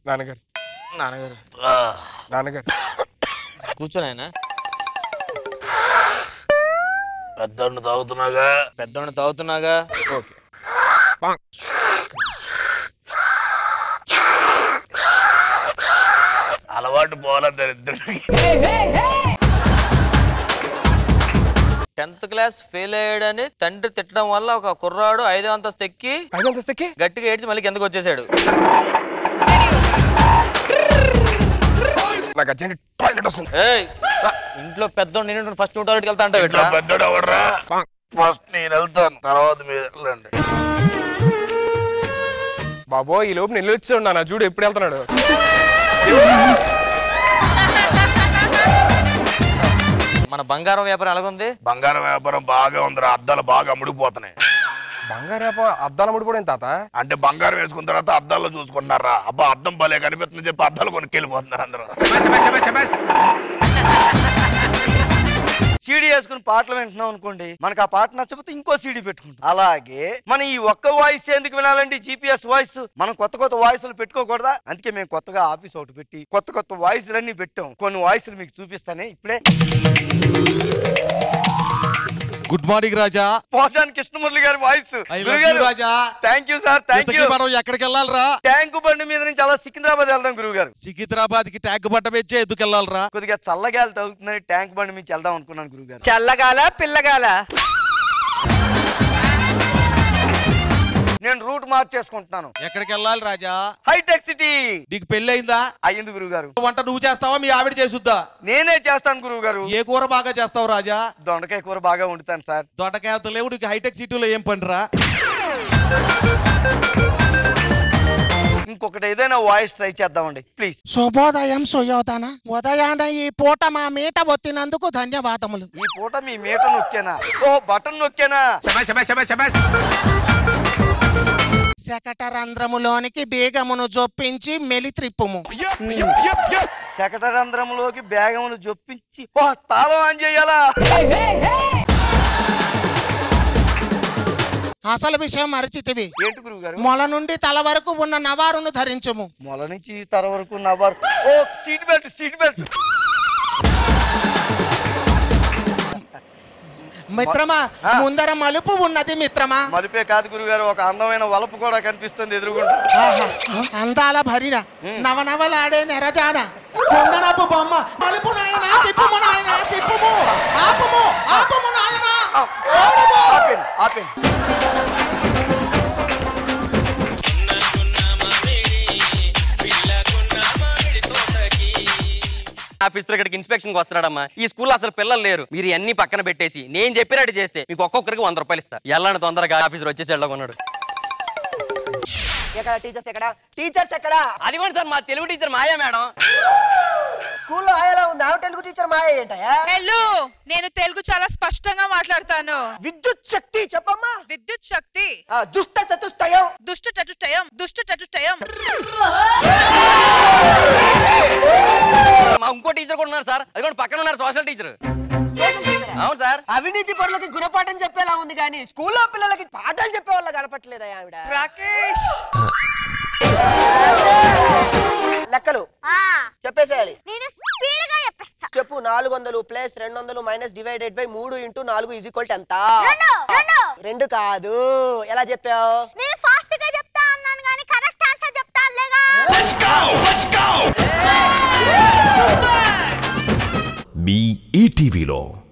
నాన్నగారు నాన్నగారు నాన్నగారు కూర్చొని ఆయన పెద్దోడిని తాగుతున్నాగా పెద్దోడిని తాగుతున్నాగా ఓకే అలవాటు పోలే దరిద్రుడికి టెన్త్ క్లాస్ ఫెయిల్ అయ్యాడని తండ్రి తిట్టడం వల్ల ఒక కుర్రాడు ఐదో అంతస్తు ఎక్కి ఐదు అంతస్తుకి గట్టిగా ఏడ్చి మళ్ళీ కిందకు వచ్చేసాడు నాకు అర్జెంట్ టాయిలెట్ వస్తుంది ఏయ్ ఇంట్లో పెద్దోడు నేను ఫస్ట్ నూట ఒకటికి వెళ్తా అంటావు ఇంట్లో ఇట్లా పెద్దోడు ఎవర్రా ఫస్ట్ నేను వెళ్తాను తర్వాత మీరు వెళ్ళండి బాబో ఈ లోపు నెల్లు వచ్చి నా చూడు ఎప్పుడు వెళ్తున్నాడు మన బంగారం వ్యాపారం ఎలాగుంది బంగారం వ్యాపారం బాగా ఉందిరా అద్దాలు బాగా అమ్ముడిపోతున్నాయి బంగారేప అద్దాల ముడిపోవడం తాత అంటే బంగారం వేసుకున్న తర్వాత అద్దాల్లో చూసుకుంటున్నారా అబ్బా అద్దం భలే కనిపిస్తుంది చెప్పి అద్దాలు కొనుక్కెళ్ళిపోతున్నారు అందరూ సీడీ వేసుకుని పాటలు వింటున్నాం అనుకోండి మనకు ఆ పాట నచ్చకపోతే ఇంకో సీడీ పెట్టుకుంటాం అలాగే మన ఈ ఒక్క వాయిస్ ఎందుకు వినాలండి జీపీఎస్ వాయిస్ మనం కొత్త కొత్త వాయిస్లు పెట్టుకోకూడదా అందుకే మేము కొత్తగా ఆఫీస్ ఒకటి పెట్టి కొత్త కొత్త వాయిస్లు అన్ని పెట్టాం కొన్ని వాయిస్లు మీకు చూపిస్తానే ఇప్పుడే గుడ్ మార్నింగ్ రాజా పోషాన్ కృష్ణమురళి గారి వాయిస్ I love you, రాజా. థ్యాంక్ యూ సార్ థ్యాంక్ ఇంతకీ యూ మనం ఎక్కడికి వెళ్ళాలరా ట్యాంకు బండి మీద నుంచి అలా సికింద్రాబాద్ వెళ్దాం గురువు గారు సికింద్రాబాద్ కి ట్యాంక్ బట్ట పెంచే ఎందుకు వెళ్ళాలరా కొద్దిగా చల్లగాలి తగ్గుతుందని ట్యాంక్ బండి నుంచి వెళ్దాం అనుకున్నాను గురువు గారు చల్లగాల పిల్లగాల నేను రూట్ మార్చేసుకుంటున్నాను ఎక్కడికి వెళ్ళాలి రాజా హైటెక్ సిటీ నీకు పెళ్లి అయిందా అయ్యింది గురువు గారు వంట నువ్వు చేస్తావా మీ ఆవిడ చేసుద్దా నేనే చేస్తాను గురువు గారు ఏ కూర బాగా చేస్తావు రాజా దొండకాయ కూర బాగా వండుతాను సార్ దొండకాయ అంత లేవు నీకు హైటెక్ సిటీలో ఏం పనిరా ఇంకొకటి ఏదైనా వాయిస్ ట్రై చేద్దామండి ప్లీజ్ శుభోదయం సుయోధన ఉదయాన ఈ పూట మా మీట ఒత్తినందుకు ధన్యవాదములు ఈ పూట మీ మీట నొక్కానా ఓ బటన్ నొక్కానా శకటరంధ్రములోనికి బీగమును జొప్పించి మెలి త్రిప్పుము శకటరంధ్రంలోకి బేగములు జొప్పించి ఓ తాళం ఆన్ చేయాలా అసలు విషయం మరచితివి ఏంటి గురువు గారు మొల నుండి తల వరకు ఉన్న నవారును ధరించుము మొల నుంచి తర వరకు నవ్వారు ఓ సీట్ బెల్ట్ సీట్ బెల్ట్ మిత్రమా ఆ. ముందర మలుపు ఉన్నది మిత్రమా మలిపే కాదు గురువు గారు ఒక అందమైన వలపు కూడా కనిపిస్తుంది ఎదురుగుండా ఆహా, అందాల భరిణ నవనవలాడే నెరజాన కుందనపు బొమ్మ మలుపు నాయనా తిప్పుము నాయనా తిప్పుము ఆపుము ఆపుము నాయనా ఆపేను ఆపేను ఆఫీసర్ ఇక్కడికి ఇన్స్పెక్షన్ కి వస్తున్నాడమ్మా ఈ స్కూల్లో అసలు పిల్లలు లేరు మీరు అన్ని పక్కన పెట్టేసి నేను చెప్పినట్టు చేస్తే మీకు ఒక్కొక్కరికి వంద రూపాయలు ఇస్తా ఎల్లండి తొందరగా ఆఫీసర్ వచ్చేసి వెళ్ళకున్నాడు ఎక్కడ టీచర్స్ ఎక్కడ టీచర్స్ ఎక్కడ అది కూడా సార్ మా తెలుగు టీచర్ మాయా మేడం స్కూల్లో ఆయాలా ఉంది ఆమె తెలుగు టీచర్ మాయ ఏంటయా హలో నేను తెలుగు చాలా స్పష్టంగా మాట్లాడతాను విద్యుత్ శక్తి చెప్పమ్మా విద్యుత్ శక్తి ఆ, దుష్ట చతుష్టయం దుష్ట చతుష్టయం దుష్ట చతుష్టయం మా ఇంకో టీచర్ కూడా ఉన్నారు సార్ అది కూడా పక్కన ఉన్నారు సోషల్ టీచర్ అవును సార్ అవినీతి పరులకి గుణపాఠం చెప్పేలా ఉంది కానీ స్కూల్లో పిల్లలకి పాఠాలు చెప్పే వాళ్ళ కనపట్లేదా ఆవిడ రాకేష్ లెక్కలు చెప్పేసేయాలి నేను స్పీడ్ గా చెప్పేస్తా చెప్పు నాలుగు వందలు ప్లస్ రెండు వందలు మైనస్ డివైడెడ్ బై మూడు ఇంటూ నాలుగు ఈజ్ ఈక్వల్ ఎంత రెండు రెండు రెండు కాదు ఎలా చెప్పావు నేను ఫాస్ట్ గా చెప్తా అన్నాను కానీ కరెక్ట్ ఆన్సర్ చెప్తాను లేగా మీ ఈటీవీలో